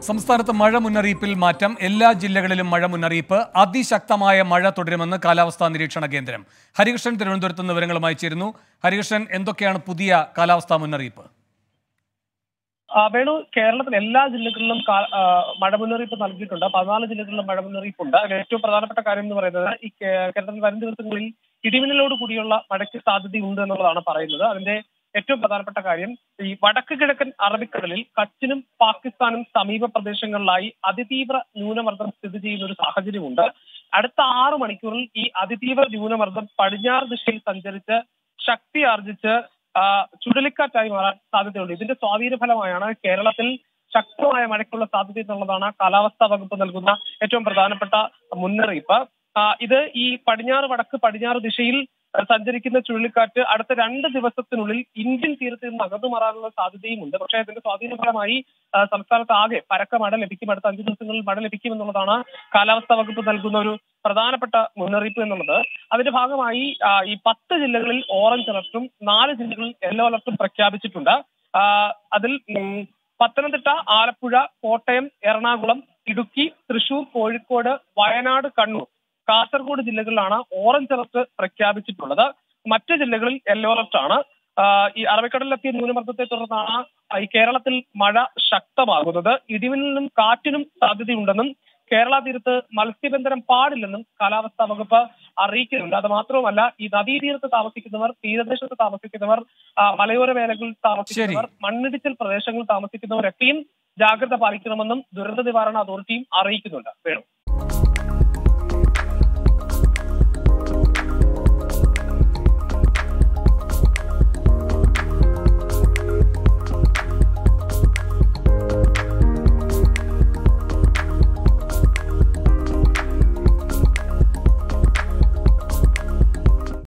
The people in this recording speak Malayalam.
സംസ്ഥാനത്ത് മഴ മുന്നറിയിപ്പിൽ മാറ്റം എല്ലാ ജില്ലകളിലും മഴ മുന്നറിയിപ്പ് അതിശക്തമായ മഴ തുടരുമെന്ന് കാലാവസ്ഥാ നിരീക്ഷണ കേന്ദ്രം ഹരികൃഷ്ണൻ തിരുവനന്തപുരത്ത് നിന്ന് വിവരങ്ങളുമായി ചേരുന്നു ഹരികൃഷ്ണൻ എന്തൊക്കെയാണ് പുതിയ കാലാവസ്ഥാ മുന്നറിയിപ്പ് ആ, വേണു കേരളത്തിൽ എല്ലാ ജില്ലകളിലും കാ- ആ, മഴ മുന്നറിയിപ്പ് നൽകിയിട്ടുണ്ട് പതിനാല് ജില്ലകളിലും മഴ മുന്നറിയിപ്പുണ്ട് അതിൽ ഏറ്റവും പ്രധാനപ്പെട്ട കാര്യം എന്ന് പറയുന്നത് ഈ കേ- കേരളത്തിൽ വരും ദിവസങ്ങളിൽ ഇടിമിന്നലോട് കൂടിയുള്ള മഴയ്ക്ക് സാധ്യതയുണ്ട് എന്നുള്ളതാണ് പറയുന്നത് അതിന്റെ ഏറ്റവും പ്രധാനപ്പെട്ട കാര്യം ഈ വടക്ക് കിഴക്കൻ അറബിക്കടലിൽ കച്ചിനും പാകിസ്ഥാനും സമീപ പ്രദേശങ്ങളിലായി അതിതീവ്ര ന്യൂനമർദ്ദം സ്ഥിതി ചെയ്യുന്ന ഒരു സാഹചര്യമുണ്ട് അടുത്ത ആറ് മണിക്കൂറിൽ ഈ അതിതീവ്ര ന്യൂനമർദ്ദം പടിഞ്ഞാറ് ദിശയിൽ സഞ്ചരിച്ച് ശക്തി ആർജിച്ച് ആ, ചുഴലിക്കാറ്റായി മാറാൻ സാധ്യതയുണ്ട് ഇതിന്റെ സ്വാധീന ഫലമായാണ് കേരളത്തിൽ ശക്തമായ മഴയ്ക്കുള്ള സാധ്യത എന്നുള്ളതാണ് കാലാവസ്ഥാ വകുപ്പ് നൽകുന്ന ഏറ്റവും പ്രധാനപ്പെട്ട മുന്നറിയിപ്പ് ആ, ഇത് ഈ പടിഞ്ഞാറ് വടക്ക് പടിഞ്ഞാറ് ദിശയിൽ ആ, സഞ്ചരിക്കുന്ന ചുഴലിക്കാറ്റ് അടുത്ത രണ്ട് ദിവസത്തിനുള്ളിൽ ഇന്ത്യൻ തീരത്ത് നിന്ന് അകന്നു മാറാനുള്ള സാധ്യതയുമുണ്ട് പക്ഷേ ഇതിന്റെ സ്വാധീന ഫലമായി ആ, സംസ്ഥാനത്ത് ആകെ പരക്ക മഴ ലഭിക്കും അടുത്ത അഞ്ച് ദിവസങ്ങളിൽ മഴ ലഭിക്കുമെന്നുള്ളതാണ് കാലാവസ്ഥാ വകുപ്പ് നൽകുന്ന ഒരു പ്രധാനപ്പെട്ട മുന്നറിയിപ്പ് എന്നുള്ളത് അതിന്റെ ഭാഗമായി ആ, ഈ പത്ത് ജില്ലകളിൽ ഓറഞ്ച് അലർട്ടും നാല് ജില്ലകളിൽ യെല്ലോ അലർട്ടും പ്രഖ്യാപിച്ചിട്ടുണ്ട് ആ, അതിൽ ഉം, പത്തനംതിട്ട ആലപ്പുഴ കോട്ടയം എറണാകുളം ഇടുക്കി തൃശൂർ കോഴിക്കോട് വയനാട് കണ്ണൂർ കാസർഗോഡ് ജില്ലകളിലാണ് ഓറഞ്ച് അലർട്ട് പ്രഖ്യാപിച്ചിട്ടുള്ളത് മറ്റ് ജില്ലകളിൽ യെല്ലോ അലർട്ട് ആണ് ആ, ഈ അറബിക്കടലിലെത്തിയ ന്യൂനമർദ്ദത്തെ തുടർന്നാണ് ആ, ഈ കേരളത്തിൽ മഴ ശക്തമാകുന്നത് ഇടിമിന്നലിനും കാറ്റിനും സാധ്യതയുണ്ടെന്നും കേരള തീരത്ത് മത്സ്യബന്ധനം പാടില്ലെന്നും കാലാവസ്ഥാ വകുപ്പ് അറിയിക്കുന്നുണ്ട് അത് മാത്രവുമല്ല ഈ നദീതീരത്ത് താമസിക്കുന്നവർ തീരദേശത്ത് താമസിക്കുന്നവർ ആ, മലയോര മേഖലകളിൽ താമസിക്കുന്നവർ മണ്ണിടിച്ചിൽ പ്രദേശങ്ങളിൽ താമസിക്കുന്നവരൊക്കെയും ജാഗ്രത പാലിക്കണമെന്നും ദുരന്ത നിവാരണ അതോറിറ്റിയും അറിയിക്കുന്നുണ്ട് വേണു